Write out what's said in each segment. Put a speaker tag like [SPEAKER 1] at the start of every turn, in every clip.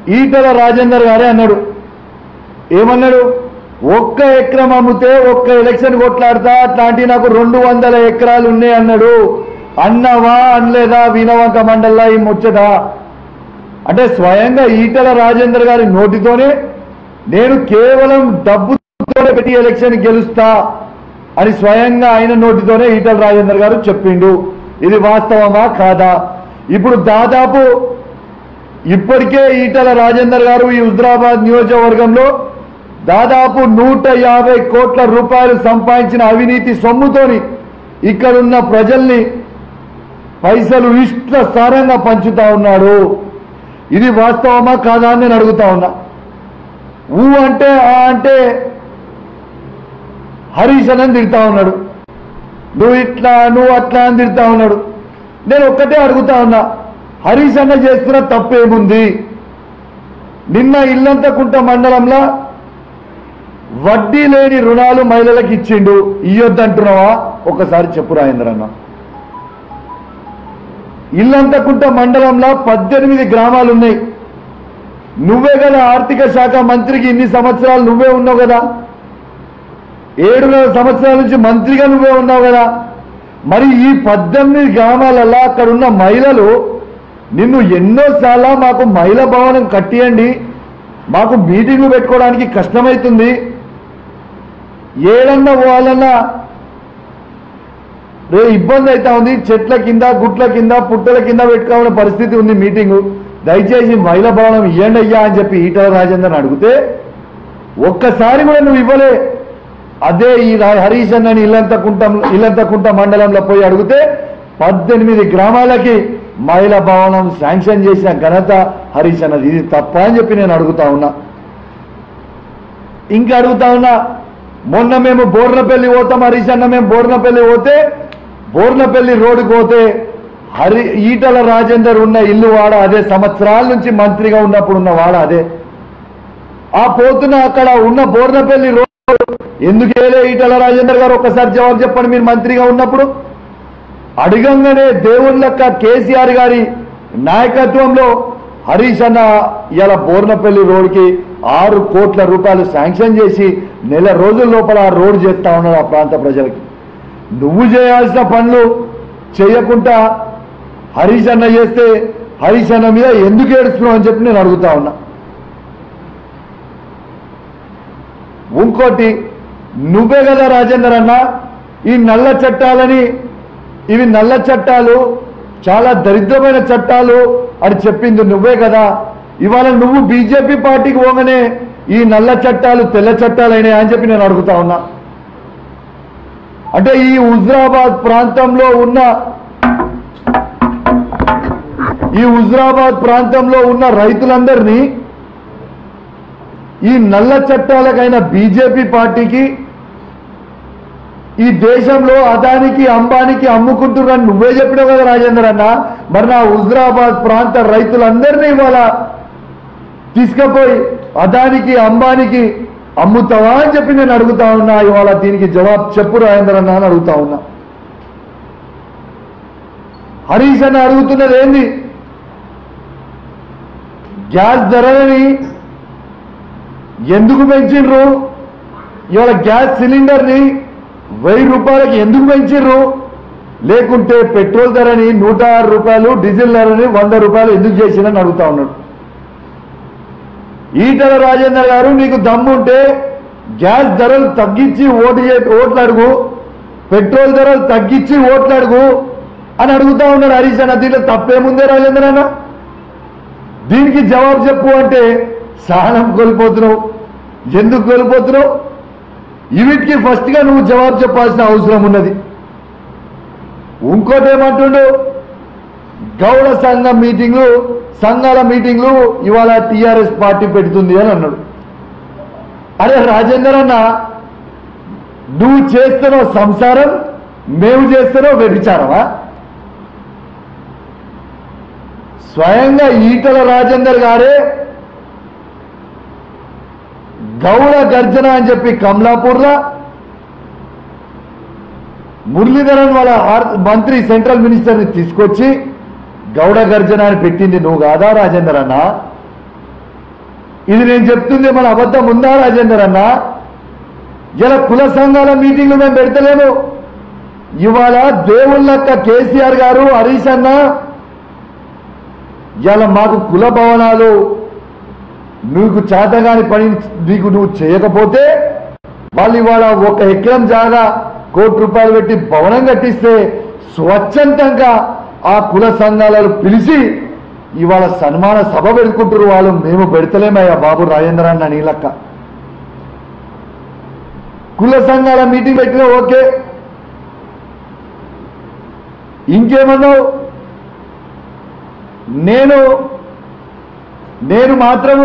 [SPEAKER 1] ఈటల రాజేందర్ గారే అన్నాడు ఏమన్నాడు ఒక్క ఎకరం అమ్మితే ఒక్క ఎలక్షన్ కొట్లాడతా అట్లాంటి నాకు రెండు వందల ఎకరాలు ఉన్నాయి అన్నాడు అన్నవా అనలేదా వినవంక మండల్లా ఈ ముచ్చట అంటే స్వయంగా ఈటల రాజేందర్ గారి నోటితోనే నేను కేవలం డబ్బుతోనే పెట్టి ఎలక్షన్ గెలుస్తా అని స్వయంగా ఆయన నోటితోనే ఈటల రాజేందర్ గారు చెప్పిండు ఇది వాస్తవమా కాదా ఇప్పుడు దాదాపు ఇప్పటికే ఈటల రాజేందర్ గారు ఈ హుజరాబాద్ నియోజకవర్గంలో దాదాపు నూట యాభై కోట్ల రూపాయలు సంపాదించిన అవినీతి సొమ్ముతోని ఇక్కడున్న ప్రజల్ని పైసలు ఇష్టాసారంగా పంచుతా ఉన్నాడు ఇది వాస్తవమా కాదా అని నేను అడుగుతా ఉన్నా ఊ అంటే ఆ అంటే హరీష్ అని తిడతా ఉన్నాడు నువ్వు ఇట్లా నువ్వు అట్లా అని తిడతా ఉన్నాడు నేను ఒక్కటే అడుగుతా ఉన్నా హరీష్ అన్న చేస్తున్న తప్పేముంది నిన్న ఇల్లంతకుంట మండలంలో వడ్డీ లేని రుణాలు మహిళలకు ఇచ్చిండు ఇయ్యొద్దంటున్నావా ఒకసారి చెప్పు రాజేంద్రన్న ఇల్లంతకుంట మండలంలో పద్దెనిమిది గ్రామాలు ఉన్నాయి నువ్వే కదా ఆర్థిక శాఖ మంత్రికి ఇన్ని సంవత్సరాలు నువ్వే ఉన్నావు కదా ఏడున్నర సంవత్సరాల నుంచి మంత్రిగా నువ్వే ఉన్నావు కదా మరి ఈ పద్దెనిమిది గ్రామాలలో అక్కడ ఉన్న మహిళలు నిన్ను ఎన్నోసార్లు మాకు మహిళా భవనం కట్టియండి మాకు మీటింగ్లు పెట్టుకోవడానికి కష్టమవుతుంది ఏడన్నా పోవాలన్నా రే ఇబ్బంది అవుతా ఉంది చెట్ల కింద గుట్ల కింద పుట్టల కింద పెట్టుకోవాలని పరిస్థితి ఉంది మీటింగు దయచేసి మహిళా భవనం ఇవ్వండి అయ్యా అని చెప్పి ఈటల రాజేందర్ అడిగితే ఒక్కసారి కూడా నువ్వు ఇవ్వలే అదే ఈ రా- హరీష్ అన్నని ఇల్లంతకుంట ఇల్లంతకుంట మండలంలో పోయి అడిగితే పద్దెనిమిది గ్రామాలకి మహిళా భవనం శాంక్షన్ చేసిన ఘనత హరీష్ అన్నది ఇది తప్ప అని చెప్పి నేను అడుగుతా ఉన్నా ఇంకా అడుగుతా ఉన్నా మొన్న మేము బోర్నపల్లి పోతాం హరీష్ అన్న మేము బోర్నపల్లి పోతే బోర్నపల్లి రోడ్డుకు పోతే హరి ఈటల రాజేందర్ ఉన్న ఇల్లు వాడ అదే సంవత్సరాల నుంచి మంత్రిగా ఉన్నప్పుడు ఉన్న వాడ అదే ఆ పోతున్న అక్కడ ఉన్న బోర్నపల్లి రోడ్ ఎందుకు వేయలే ఈటల రాజేందర్ గారు ఒక్కసారి జవాబు చెప్పండి మీరు మంత్రిగా ఉన్నప్పుడు అడగంగానే దేవుని లెక్క కేసీఆర్ గారి నాయకత్వంలో హరీష్ అన్న ఇలా బోర్నపల్లి రోడ్కి ఆరు కోట్ల రూపాయలు శాంక్షన్ చేసి నెల రోజుల లోపల ఆ రోడ్ చేస్తా ఉన్నాడు ఆ ప్రాంత ప్రజలకి నువ్వు చేయాల్సిన పనులు చేయకుండా హరీష్ అన్న చేస్తే హరీష్ అన్న మీద ఎందుకు ఏడుస్తున్నావు అని చెప్పి నేను అడుగుతా ఉన్నా ఇంకోటి నువ్వే కదా రాజేందర్ అన్న ఈ నల్ల చట్టాలని ఇవి నల్ల చట్టాలు చాలా దరిద్రమైన చట్టాలు అని చెప్పింది నువ్వే కదా ఇవాళ నువ్వు బీజేపీ పార్టీకి పోగానే ఈ నల్ల చట్టాలు తెల్ల చట్టాలు అయినాయి అని చెప్పి నేను అడుగుతా ఉన్నా అంటే ఈ హుజరాబాద్ ప్రాంతంలో ఉన్న ఈ హుజరాబాద్ ప్రాంతంలో ఉన్న రైతులందరినీ ఈ నల్ల చట్టాలకైన బీజేపీ పార్టీకి ఈ దేశంలో అదానికి అంబానికి అమ్ముకుంటున్నారని నువ్వే చెప్పినావు కదా రాజేందర్ అన్న మరి నా హుజరాబాద్ ప్రాంత రైతులందరినీ ఇవాళ తీసుకుపోయి అదానికి అంబానికి అమ్ముతావా అని చెప్పి నేను అడుగుతా ఉన్నా ఇవాళ దీనికి జవాబు చెప్పు రాజేందర్ అన్న అని అడుగుతా ఉన్నా హరీష్ అన్న అడుగుతున్నది ఏంది గ్యాస్ ధరలని ఎందుకు పెంచిండ్రు ఇవాళ గ్యాస్ సిలిండర్ని వెయ్యి రూపాయలకి ఎందుకు పెంచిండ్రు లేకుంటే పెట్రోల్ ధరని నూట ఆరు రూపాయలు డీజిల్ ధరని వంద రూపాయలు ఎందుకు చేసిందని అడుగుతా ఉన్నాడు ఈటల రాజేందర్ గారు నీకు దమ్ముంటే గ్యాస్ ధరలు తగ్గించి ఓటు చే- ఓట్లు అడుగు పెట్రోల్ ధరలు తగ్గించి ఓట్లు అడుగు అని అడుగుతా ఉన్నాడు హరీష్ అన్న దీంట్లో తప్పేముందే రాజేంద్ర అన్న దీనికి జవాబు చెప్పు అంటే సహనం కోల్పోతున్నావు ఎందుకు కోల్పోతున్నావు వీటికి ఫస్ట్గా నువ్వు జవాబు చెప్పాల్సిన అవసరం ఉన్నది ఇంకోటి ఏమంటుండు గౌడ సంఘం మీటింగ్లు సంఘాల మీటింగ్లు ఇవాళ టీఆర్ఎస్ పార్టీ పెడుతుంది అని అన్నాడు అరే రాజేందర్ అన్న నువ్వు చేస్తున్నావు సంసారం మేము చేస్తున్నావు వ్యభిచారమా స్వయంగా ఈటల రాజేందర్ గారే గౌడ గర్జన అని చెప్పి కమలాపూర్లో మురళీధరన్ వాళ్ళ ఆర్- మంత్రి సెంట్రల్ మినిస్టర్ని తీసుకొచ్చి గౌడ గర్జన అని పెట్టింది నువ్వు కాదా రాజేందర్ అన్న ఇది నేను చెప్తుంది మన అబద్ధం ఉందా రాజేందర్ అన్న ఇలా కుల సంఘాల మీటింగ్లు మేము పెడతలేము ఇవాళ దేవుళ్ళక్క కేసీఆర్ గారు హరీష్ అన్న ఇలా మాకు కుల భవనాలు నీకు చేతగాని పని నీకు నువ్వు చేయకపోతే వాళ్ళు ఇవాళ ఒక ఎకరం జాగా కోటి రూపాయలు పెట్టి భవనం కట్టిస్తే స్వచ్ఛందంగా ఆ కుల సంఘాలను పిలిచి ఇవాళ సన్మాన సభ పెట్టుకుంటారు వాళ్ళు మేము పెడతలేమయ్యా బాబు రాజేంద్ర అన్న నీలక్క కుల సంఘాల మీటింగ్ పెట్టినా ఓకే ఇంకేమన్నావు నేను నేను మాత్రము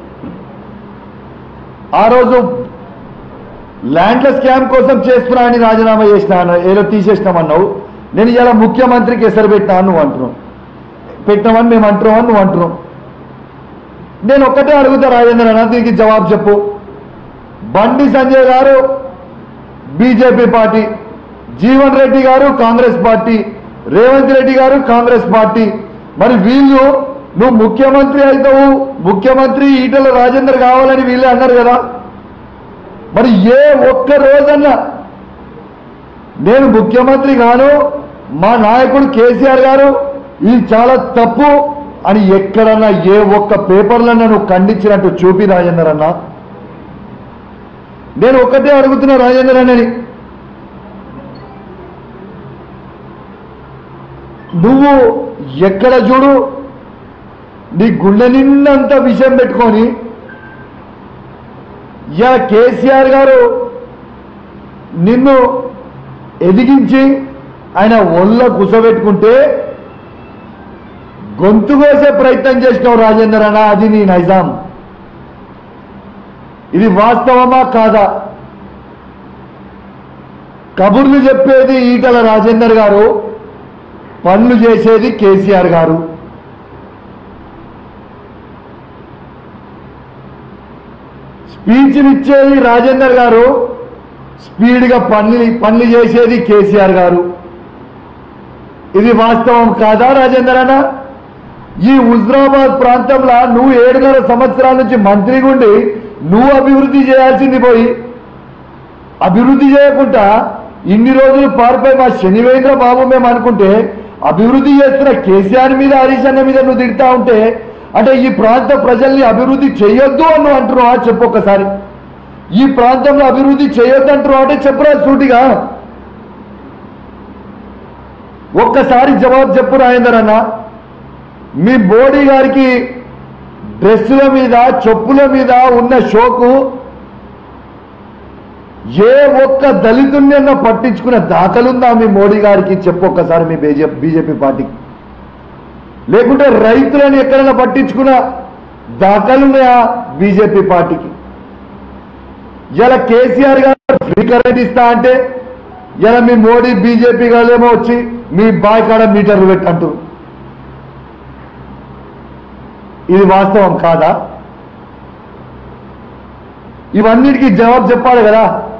[SPEAKER 1] ఆ రోజు ల్యాండ్ల స్కామ్ కోసం చేస్తున్నా అని రాజీనామా చేసిన ఏదో తీసేసినామన్నావు నేను ఇలా ముఖ్యమంత్రికి ఎసరు పెట్టినా నువ్వు అంటున్నావు పెట్టినామని మేము అంటున్నామని నువ్వు అంటున్నావు నేను ఒక్కటే అడుగుతా రాజేంద్ర అన్న దీనికి జవాబు చెప్పు బండి సంజయ్ గారు బీజేపీ పార్టీ జీవన్ రెడ్డి గారు కాంగ్రెస్ పార్టీ రేవంత్ రెడ్డి గారు కాంగ్రెస్ పార్టీ మరి వీళ్ళు నువ్వు ముఖ్యమంత్రి అవుతావు ముఖ్యమంత్రి ఈటల రాజేందర్ కావాలని వీళ్ళే అన్నారు కదా మరి ఏ ఒక్క రోజన్నా నేను ముఖ్యమంత్రి గాను మా నాయకుడు కేసీఆర్ గారు ఇది చాలా తప్పు అని ఎక్కడన్నా ఏ ఒక్క పేపర్లన్నా నువ్వు ఖండించినట్టు చూపి రాజేందర్ అన్న నేను ఒక్కటే అడుగుతున్నా రాజేందర్ అన్నని నువ్వు ఎక్కడ చూడు నీ గుండె నిన్నంత విషయం పెట్టుకొని ఇలా కేసీఆర్ గారు నిన్ను ఎదిగించి ఆయన ఒళ్ళ కుసబెట్టుకుంటే గొంతు కోసే ప్రయత్నం చేసినావు రాజేందర్ అన్న అది నీ నైజాం ఇది వాస్తవమా కాదా కబుర్లు చెప్పేది ఈటల రాజేందర్ గారు పనులు చేసేది కేసీఆర్ గారు స్పీచ్లు ఇచ్చేది రాజేందర్ గారు స్పీడ్గా పనులు పనులు చేసేది కేసీఆర్ గారు ఇది వాస్తవం కాదా రాజేందర్ అన్న ఈ హుజరాబాద్ ప్రాంతంలో నువ్వు ఏడున్నర సంవత్సరాల నుంచి మంత్రిగా ఉండి నువ్వు అభివృద్ధి చేయాల్సింది పోయి అభివృద్ధి చేయకుండా ఇన్ని రోజులు పారిపోయి మా శనివేంద్ర బాబు మేము అనుకుంటే అభివృద్ధి చేస్తున్న కేసీఆర్ మీద హరీష్ అన్న మీద నువ్వు తిడతా ఉంటే అంటే ఈ ప్రాంత ప్రజల్ని అభివృద్ధి చేయొద్దు అని నువ్వు అంటున్నావా చెప్పు ఒక్కసారి ఈ ప్రాంతంలో అభివృద్ధి చేయొద్దు అంటున్నావు అంటే చెప్పురా సూటిగా ఒక్కసారి జవాబు చెప్పు రాజేందర్ అన్న మీ మోడీ గారికి డ్రెస్సుల మీద చెప్పుల మీద ఉన్న షోకు ఏ ఒక్క దళితుణ్ణి పట్టించుకునే దాఖలుందా మీ మోడీ గారికి చెప్పు ఒక్కసారి మీ బీజేపీ బీజేపీ పార్టీకి లేకుంటే రైతులను ఎక్కడైనా పట్టించుకున్న దాఖలున్నాయా బీజేపీ పార్టీకి ఇలా కేసీఆర్ గారు ఫ్రీ కరెంట్ ఇస్తా అంటే ఇలా మీ మోడీ బీజేపీ గారేమో వచ్చి మీ బాయ్ కాడ మీటర్లు పెట్టంటారు ఇది వాస్తవం కాదా ఇవన్నిటికీ జవాబు చెప్పాలి కదా